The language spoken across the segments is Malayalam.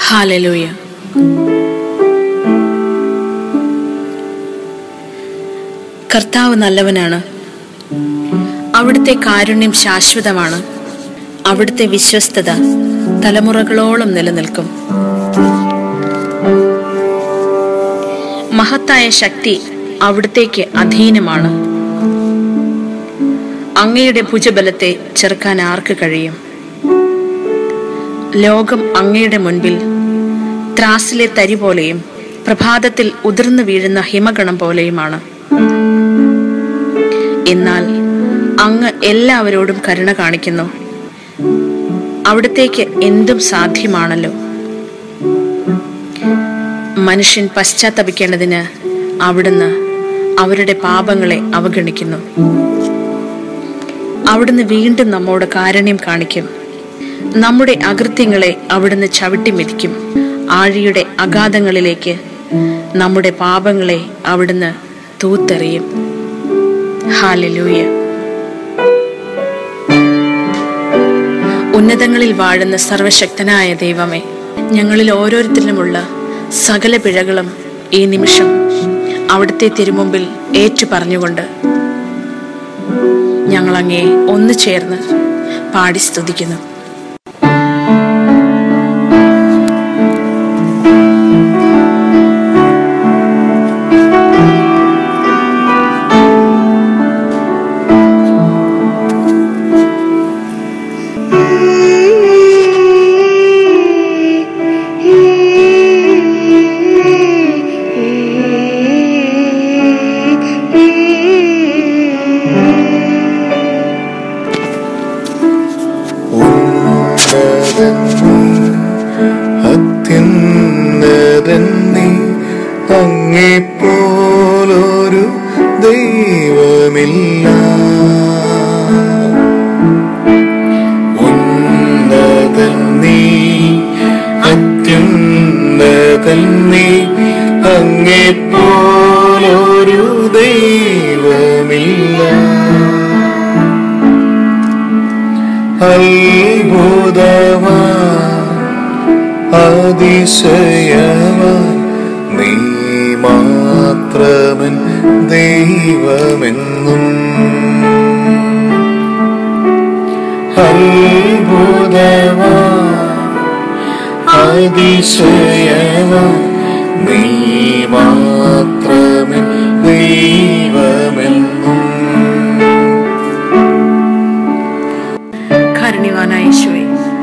ഹാലലൂയ കർത്താവ് നല്ലവനാണ് അവിടുത്തെ കാരുണ്യം ശാശ്വതമാണ് അവിടുത്തെ വിശ്വസ്തത തലമുറകളോളം നിലനിൽക്കും മഹത്തായ ശക്തി അവിടുത്തേക്ക് അധീനമാണ് അങ്ങയുടെ ഭുജബലത്തെ ചെറുക്കാൻ ആർക്ക് കഴിയും ലോകം അങ്ങയുടെ മുൻപിൽ ത്രാസിലെ തരി പോലെയും പ്രഭാതത്തിൽ ഉതിർന്നു വീഴുന്ന ഹിമഗണം പോലെയുമാണ് എന്നാൽ അങ്ങ് എല്ലാവരോടും കരുണ കാണിക്കുന്നു അവിടത്തേക്ക് എന്തും സാധ്യമാണല്ലോ മനുഷ്യൻ പശ്ചാത്തപിക്കേണ്ടതിന് അവിടുന്ന് അവരുടെ പാപങ്ങളെ അവഗണിക്കുന്നു അവിടുന്ന് വീണ്ടും നമ്മോട് കാരുണ്യം കാണിക്കും നമ്മുടെ അകൃത്യങ്ങളെ അവിടുന്ന് ചവിട്ടി മെതിക്കും ആഴിയുടെ അഗാധങ്ങളിലേക്ക് നമ്മുടെ പാപങ്ങളെ അവിടുന്ന് തൂത്തെറിയും ഹാലലൂയ ഉന്നതങ്ങളിൽ വാഴുന്ന സർവശക്തനായ ദൈവമേ ഞങ്ങളിൽ ഓരോരുത്തരിലുമുള്ള സകല പിഴകളും ഈ നിമിഷം അവിടുത്തെ തിരുമുമ്പിൽ ഏറ്റു പറഞ്ഞുകൊണ്ട് ഞങ്ങളങ്ങേ ഒന്നു ചേർന്ന് പാടി സ്തുതിക്കുന്നു അത്യുന്നതൻ നീ അങ്ങേ പോലൊരു ദൈവമില്ല ഉന്നതൻ നീ അത്യുന്നതൻ നീ അങ്ങേ പോലൊരു ദൈവമില്ല അത്ഭുതമാ അതിശയമാ നീ മാത്രമൻ ദൈവമെന്നും അത്ഭുതമാ അതിശയമാ നീ മാത്രമൻ ദൈവമെന്നും കാരുണ്യവാനായ യേശുവേ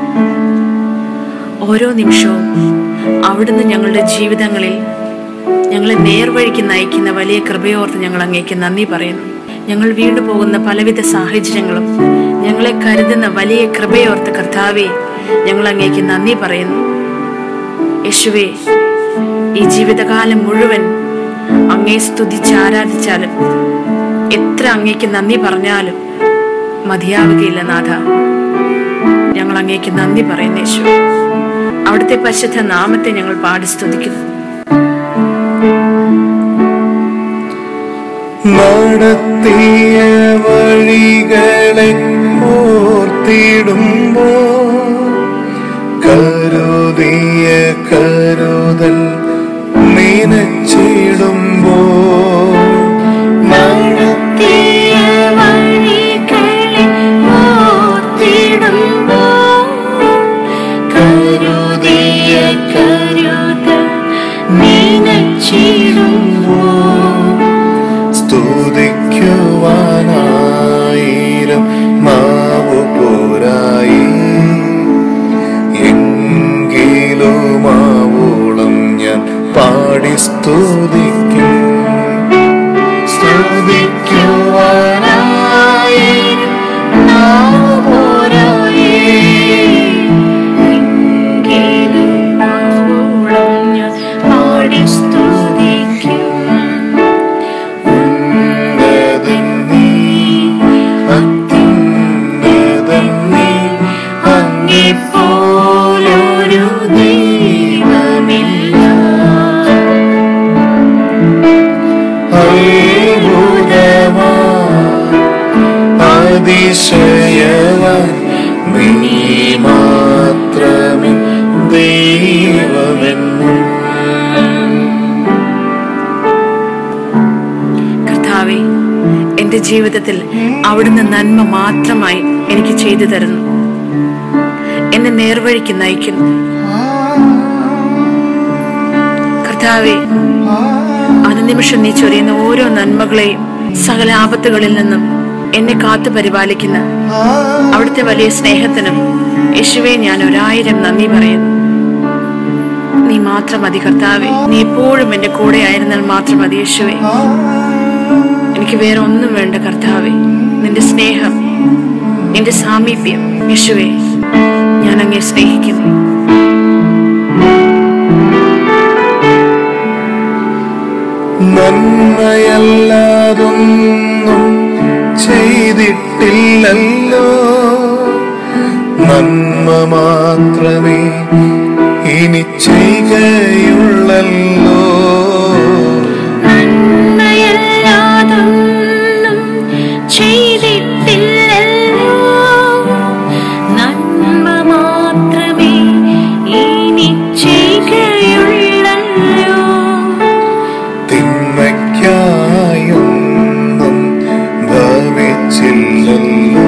ഓരോ നിമിഷവും അവിടുന്ന് ഞങ്ങളുടെ ജീവിതങ്ങളിൽ ഞങ്ങളെ നേർവഴിക്ക് നയിക്കുന്ന വലിയ കൃപയോർത്ത് ഞങ്ങൾ അങ്ങേക്ക് നന്ദി പറയുന്നു ഞങ്ങൾ വീണ്ടു പോകുന്ന പലവിധ സാഹചര്യങ്ങളും ഞങ്ങളെ കരുതുന്ന വലിയ കൃപയോർത്ത് കർത്താവെ ഞങ്ങൾ അങ്ങേക്ക് നന്ദി പറയുന്നു യേശുവേ ഈ ജീവിതകാലം മുഴുവൻ അങ്ങേ സ്തുതിച്ച് ആരാധിച്ചാലും എത്ര അങ്ങേക്ക് നന്ദി പറഞ്ഞാലും മതിയാവുകയില്ല നാഥ ഞങ്ങൾ അങ്ങേക്ക് നന്ദി പറയുന്നു യേശു അവിടുത്തെ പരിശുദ്ധ നാമത്തെ ഞങ്ങൾ പാടി സ്തുതിക്കുന്നു നടത്തിയ വഴികളെ ഓർത്തിടുമ്പോ കരുതിയ കരുതൽ നനച്ചിടുമ്പോ നടത്തിയ വഴികളെ ഓർത്തിടുമ്പോൾ കരുതിയ കരുതൽ നനച്ചിടുമ്പോൾ സ്തുതിക്കുവാനായിരം മാവു പോരായി എങ്കിലും ആവോളം ഞാൻ പാടി സ്തുതിക്കും സ്തുതിക്കുവാനായിരം നാവ് പോരായേ. എങ്കിലും നാവോളം ഞാൻ പാടി സ്തുതിക്കും ഉന്നതൻ നീ, അത്യുന്നതൻ നീ, അങ്ങെപ്പോലൊരു ദൈവമില്ല അത്ഭുതമാ, അതിശയവാൻ നീ മാത്രമേ ദൈവമെന്നും കർത്താവെ എന്റെ ജീവിതത്തിൽ അവിടുന്ന് നന്മ മാത്രമായി എനിക്ക് ചെയ്തു തരുന്നു എന്നെ നേർവഴിക്ക് നയിക്കുന്നു കർത്താവെ അനുനിമിഷം നീ ചൊരിയുന്ന ഓരോ നന്മകളെയും സകല ആപത്തുകളിൽ നിന്നും എന്നെ കാത്തു പരിപാലിക്കുന്ന അവിടുത്തെ വലിയ സ്നേഹത്തിനും യേശുവെ ഞാൻ ഒരായിരം നന്ദി പറയുന്നു നീ മാത്രം മതി കർത്താവെ നീ എപ്പോഴും എന്റെ കൂടെ ആയിരുന്നാൽ മാത്രം മതി യേശുവെ എനിക്ക് വേറെ ഒന്നും വേണ്ട കർത്താവെ നിന്റെ സ്നേഹം നിന്റെ സാമീപ്യം യേശുവെ ഞാൻ അങ്ങേ സ്നേഹിക്കുന്നു നന്മയല്ലാതൊന്നും ചെയ്തിട്ടില്ലല്ലോ നന്മ മാത്രമേ ഇനി ചെയ്യുകയുള്ളല്ലോ നന്മയല്ലാതൊന്നും ചെയ്തിട്ടില്ലല്ലോ നന്മ മാത്രമേ ഇനി ചെയ്യുകയുള്ളല്ലോ തിന്മയ്ക്കായൊന്നും ഭവിച്ചില്ലല്ലോ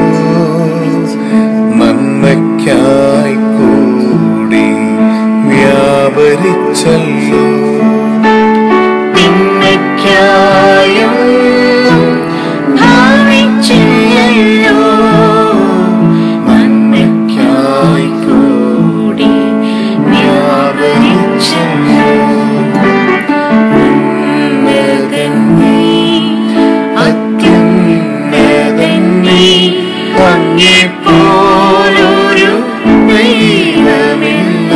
നന്മയ്ക്കായി കൂടി വ്യാപരിച്ചല്ലോ തിന്മയ്ക്കായൊന്നും ഭാവിച്ചില്ലല്ലോ നന്മയ്ക്കായി കൂടി വ്യാപരിച്ചല്ലോ ഉന്നതൻ നീ, അത്യുന്നതൻ നീ, അങ്ങേപ്പോലൊരു ദൈവമില്ല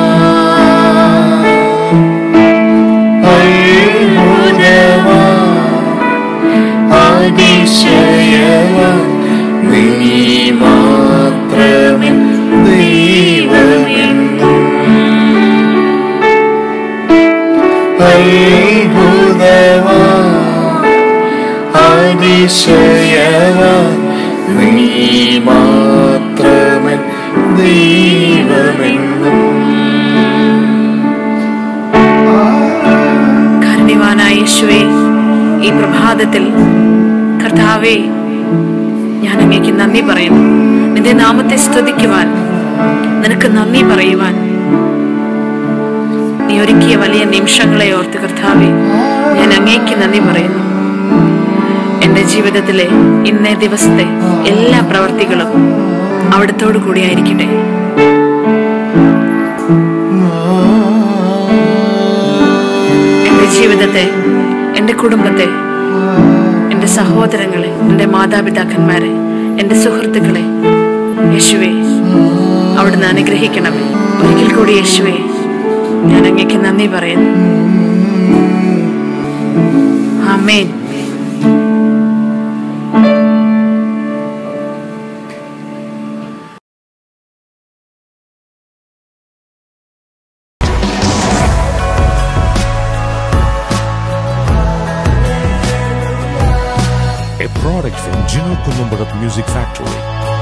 അത്ഭുതമാ അതിശയമാ നീ മാത്രമേ ദൈവമെന്നും അത്ഭുതമാ അതിശയമാ നീ മാത്രമേ ദൈവമെന്നും കാരുണ്യവാനായ യേശുവേ ഈ പ്രഭാതത്തിൽ കർത്താവേ ഞാൻ അങ്ങേക്ക് നന്ദി പറയുന്നു നിന്റെ നാമത്തെ സ്തുതിക്കുവാൻ നിനക്ക് നന്ദി പറയുവാൻ നീ ഒരുക്കിയ വലിയ നിമിഷങ്ങളെ ഓർത്ത് കർത്താവേ ഞാൻ അങ്ങേക്ക് നന്ദി പറയുന്നു എന്റെ ജീവിതത്തിലെ ഇന്നേ ദിവസത്തെ എല്ലാ പ്രവർത്തികളും അവിടത്തോടു കൂടിയായിരിക്കട്ടെ എന്റെ ജീവിതത്തെ എന്റെ കുടുംബത്തെ എന്റെ സഹോദരങ്ങളെ എന്റെ മാതാപിതാക്കന്മാരെ എന്റെ സുഹൃത്തുക്കളെ യേശുവെ അവിടുന്ന് അനുഗ്രഹിക്കണമേ ഒരിക്കൽ കൂടി യേശുവെ ഞാൻ അങ്ങേക്ക് നന്ദി പറയുന്നു ആമേൻ a product from Gino Columbarat Music Factory.